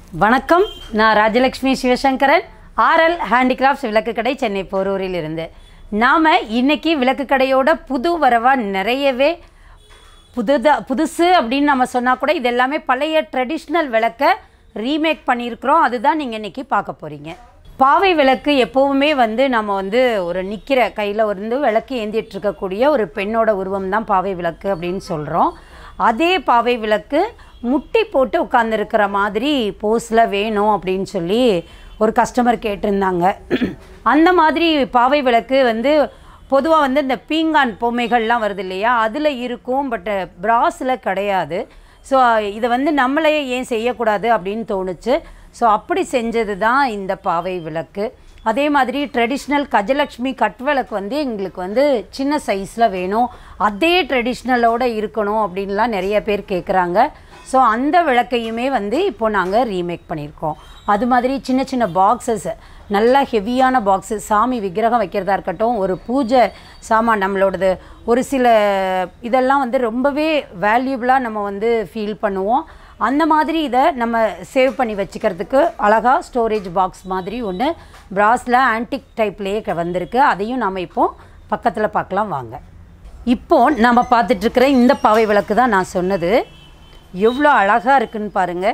வணக்கம் நான் Rajalakshmi Sivasankaran RL handicrafts விளக்கு கடை சென்னை போரூரில் இருந்து நாம் இன்னைக்கு விளக்கு கடையோட புது வரவாக நிறையவே புதுதா புதுசு அப்படின்னு நம்ம சொன்னால் கூட இது எல்லாமே பழைய ட்ரெடிஷ்னல் விளக்கை ரீமேக் பண்ணியிருக்கிறோம் அதுதான் நீங்கள் இன்றைக்கி பார்க்க போகிறீங்க பாவை விளக்கு எப்போவுமே வந்து நம்ம வந்து ஒரு நிற்கிற கையில் வந்து விளக்கு ஏந்திட்டு இருக்கக்கூடிய ஒரு பெண்ணோட உருவம் தான் பாவை விளக்கு அப்படின்னு சொல்கிறோம் அதே பாவை விளக்கு முட்டி போட்டு உட்காந்துருக்கிற மாதிரி போஸில் வேணும் அப்படின்னு சொல்லி ஒரு கஸ்டமர் கேட்டிருந்தாங்க அந்த மாதிரி பாவை விளக்கு வந்து பொதுவாக வந்து இந்த பீங்கான் பொம்மைகள்லாம் வருது இல்லையா அதில் இருக்கும் பட் பிராஸில் கிடையாது ஸோ இதை வந்து நம்மளே ஏன் செய்யக்கூடாது அப்படின்னு தோணுச்சு ஸோ அப்படி செஞ்சது தான் இந்த பாவை விளக்கு அதே மாதிரி ட்ரெடிஷ்னல் கஜலக்ஷ்மி கட் விளக்கு வந்து எங்களுக்கு வந்து சின்ன சைஸில் வேணும் அதே ட்ரெடிஷ்னலோடு இருக்கணும் அப்படின்லாம் நிறைய பேர் கேட்குறாங்க ஸோ அந்த விளக்கையுமே வந்து இப்போ நாங்கள் ரீமேக் பண்ணியிருக்கோம் அது மாதிரி சின்ன சின்ன பாக்ஸஸ் நல்லா ஹெவியான பாக்ஸு சாமி விக்கிரகம் வைக்கிறதா இருக்கட்டும் ஒரு பூஜை சாமான் நம்மளோடது ஒரு சில இதெல்லாம் வந்து ரொம்பவே வேல்யூபிளாக நம்ம வந்து ஃபீல் பண்ணுவோம் அந்த மாதிரி இதை நம்ம சேவ் பண்ணி வச்சுக்கிறதுக்கு அழகாக ஸ்டோரேஜ் பாக்ஸ் மாதிரி ஒன்று பிராஸில் ஆன்டிக் டைப்லேயே க- வந்திருக்கு அதையும் நாம் இப்போது பக்கத்தில் பார்க்கலாம் வாங்க இப்போது நம்ம பார்த்துட்ருக்கிற இந்த பாவை விளக்கு தான் நான் சொன்னது எவ்வளோ அழகாக இருக்குன்னு பாருங்கள்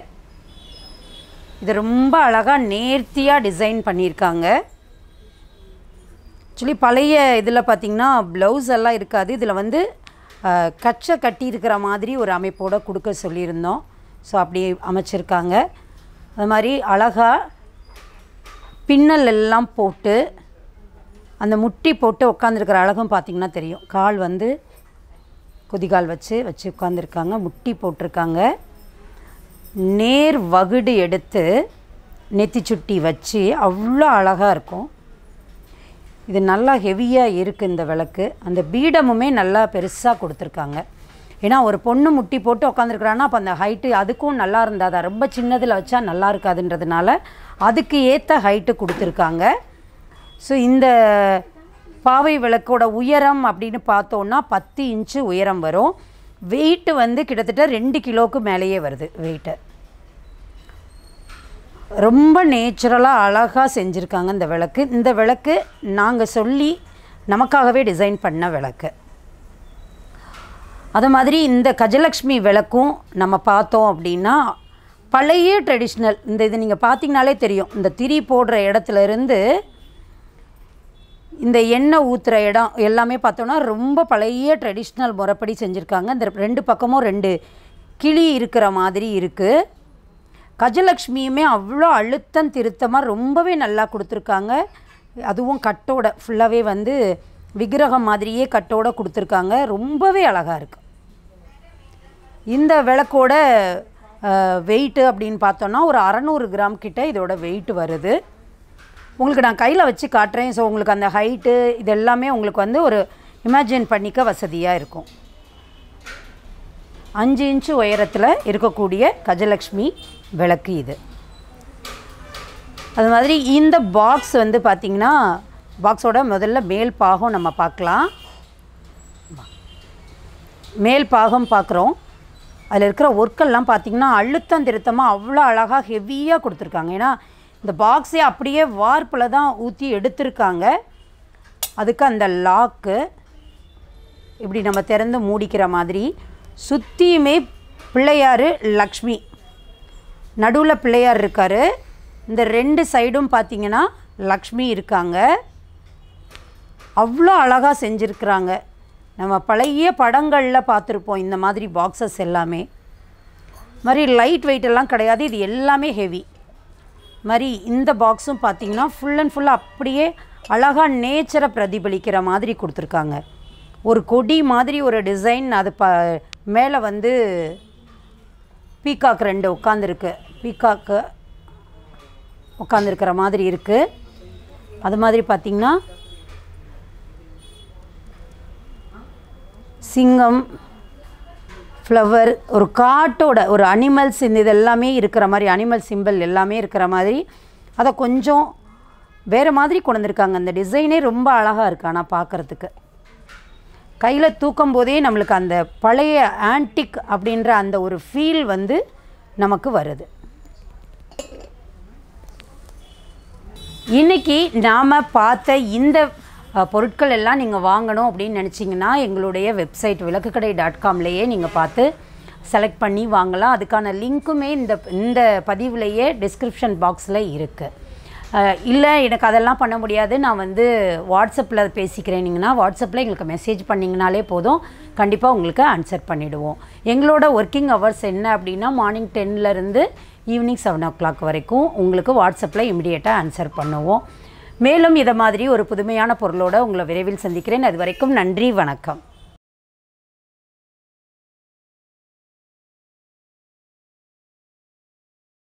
இது ரொம்ப அழகாக நேர்த்தியாக டிசைன் பண்ணியிருக்காங்க ஆக்சுவலி பழைய இதில் பார்த்திங்கன்னா ப்ளவுஸ் எல்லாம் இருக்காது இதில் வந்து அஹ், கச்சை கட்டி இருக்கிற மாதிரி ஒரு அமைப்போடு கொடுக்க சொல்லியிருந்தோம் ஸோ அப்படி அமைச்சிருக்காங்க அது மாதிரி அழகாக பின்னல் எல்லாம் போட்டு அந்த முட்டி போட்டு உட்காந்துருக்கிற அழகும் பார்த்திங்கன்னா தெரியும் கால் வந்து குதிகால் வச்சு வச்சு உட்காந்துருக்காங்க முட்டி போட்டிருக்காங்க நேர் வகுடு எடுத்து நெத்தி சுட்டி வச்சு அவ்வளோ அழகாக இருக்கும் இது நல்லா ஹெவியாக இருக்குது இந்த விளக்கு அந்த பீடமுமே நல்லா பெருசாக கொடுத்துருக்காங்க ஏன்னா ஒரு பொண்ணு முட்டி போட்டு உட்காந்துருக்குறான்னா அப்போ அந்த ஹைட்டு அதுக்கும் நல்லா இருந்தால் தான் ரொம்ப சின்னதில் வச்சா நல்லா இருக்காதுன்றதுனால அதுக்கு ஏற்ற ஹைட்டு கொடுத்துருக்காங்க ஸோ இந்த பாவை விளக்கோட உயரம் அப்படின்னு பார்த்தோன்னா பத்து இன்ச்சு உயரம் வரும் வெயிட்டு வந்து கிட்டத்தட்ட ரெண்டு கிலோவுக்கு மேலேயே வருது வெயிட்டு ரொம்ப நேச்சுரலாக அழகாக செஞ்சுருக்காங்க இந்த விளக்கு இந்த விளக்கு நாங்கள் சொல்லி நமக்காகவே டிசைன் பண்ண விளக்கு அது மாதிரி இந்த கஜலக்ஷ்மி விளக்கும் நம்ம பார்த்தோம் அப்படின்னா பழைய ட்ரெடிஷ்னல் இந்த இது நீங்கள் பார்த்தீங்கனாலே தெரியும் இந்த திரி போடுற இடத்துல இருந்து இந்த எண்ணெய் ஊற்றுற இடம் எல்லாமே பார்த்தோன்னா ரொம்ப பழைய ட்ரெடிஷ்னல் முறைப்படி செஞ்சுருக்காங்க இந்த ரெண்டு பக்கமும் ரெண்டு கிளி இருக்கிற மாதிரி இருக்குது கஜலக்ஷ்மியுமே அவ்வளோ அழுத்தம் திருத்தமாக ரொம்பவே நல்லா கொடுத்துருக்காங்க அதுவும் கட்டோட ஃபுல்லாகவே வந்து விக்கிரகம் மாதிரியே கட்டோட கொடுத்துருக்காங்க ரொம்பவே அழகாக இருக்குது இந்த விளக்கோட வெயிட்டு அப்படின்னு பார்த்தோன்னா ஒரு அறநூறு கிராம் கிட்ட இதோட வெயிட் வருது உங்களுக்கு நான் கையில் வச்சு காட்டுறேன் ஸோ உங்களுக்கு அந்த ஹைட்டு இது எல்லாமே உங்களுக்கு வந்து ஒரு இமேஜின் பண்ணிக்க வசதியாக இருக்கும் அஞ்சு இன்ச்சு உயரத்தில் இருக்கக்கூடிய கஜலக்ஷ்மி விளக்கு இது அது மாதிரி இந்த பாக்ஸ் வந்து பார்த்திங்கன்னா பாக்ஸோட முதல்ல மேல் பாகம் நம்ம பார்க்கலாம் மேல் பாகம் பார்க்குறோம் அதில் இருக்கிற ஒர்க்கெல்லாம் பார்த்திங்கன்னா அழுத்தம் திருத்தமாக அவ்வளோ அழகாக ஹெவியாக கொடுத்துருக்காங்க ஏன்னா இந்த பாக்ஸே அப்படியே வார்ப்பில் தான் ஊற்றி எடுத்திருக்காங்க அதுக்கு அந்த லாக்கு இப்படி நம்ம திறந்து மூடிக்கிற மாதிரி சுற்றியுமே பிள்ளையார் லக்ஷ்மி நடுவில் பிள்ளையார் இருக்கார் இந்த ரெண்டு சைடும் பார்த்தீங்கன்னா லக்ஷ்மி இருக்காங்க அவ்வளோ அழகாக செஞ்சுருக்குறாங்க நம்ம பழைய படங்களில் பார்த்துருப்போம் இந்த மாதிரி பாக்ஸஸ் எல்லாமே மாதிரி லைட் வெயிட் எல்லாம் கிடையாது இது எல்லாமே ஹெவி மாதிரி இந்த பாக்ஸும் பார்த்தீங்கன்னா ஃபுல் அண்ட் ஃபுல்லாக அப்படியே அழகாக நேச்சரை பிரதிபலிக்கிற மாதிரி கொடுத்துருக்காங்க ஒரு கொடி மாதிரி ஒரு டிசைன் அது ப மேலே வந்து பீகாக் ரெண்டு உட்காந்துருக்கு பீகாக்கு உட்காந்துருக்கிற மாதிரி இருக்குது அது மாதிரி பார்த்திங்கன்னா சிங்கம் ஃப்ளவர் ஒரு காட்டோட ஒரு அனிமல்ஸ் இந்த இது எல்லாமே இருக்கிற மாதிரி அனிமல் சிம்பிள் எல்லாமே இருக்கிற மாதிரி அதை கொஞ்சம் வேறு மாதிரி கொண்டு வந்திருக்காங்க அந்த டிசைனே ரொம்ப அழகாக இருக்கு ஆனால் பார்க்குறதுக்கு கையில் தூக்கும் போதே நம்மளுக்கு அந்த பழைய ஆன்டிக் அப்படின்ற அந்த ஒரு ஃபீல் வந்து நமக்கு வருது இன்னைக்கு நாம் பார்த்த இந்த அஹ், பொருட்கள் எல்லாம் நீங்கள் வாங்கணும் அப்படின்னு நினச்சிங்கன்னா எங்களுடைய வெப்சைட் விளக்குக்கடை டாட் காம்லேயே நீங்கள் பார்த்து செலக்ட் பண்ணி வாங்கலாம் அதுக்கான லிங்க்குமே இந்த இந்த பதிவுலையே டிஸ்கிரிப்ஷன் பாக்ஸில் இருக்குது இல்லை எனக்கு அதெல்லாம் பண்ண முடியாது நான் வந்து வாட்ஸ்அப்பில் பேசிக்கிறேனிங்கன்னா வாட்ஸ்அப்பில் எங்களுக்கு மெசேஜ் பண்ணிங்கனாலே போதும் கண்டிப்பாக உங்களுக்கு ஆன்சர் பண்ணிவிடுவோம் எங்களோட ஒர்க்கிங் ஹவர்ஸ் என்ன அப்படின்னா மார்னிங் டென்லேருந்து ஈவினிங் செவன் ஓ கிளாக் வரைக்கும் உங்களுக்கு வாட்ஸ்அப்பில் இமிடியேட்டாக ஆன்சர் பண்ணுவோம் மேலும் இதை மாதிரி ஒரு புதுமையான பொருளோட உங்களை விரைவில் சந்திக்கிறேன் அது வரைக்கும் நன்றி வணக்கம்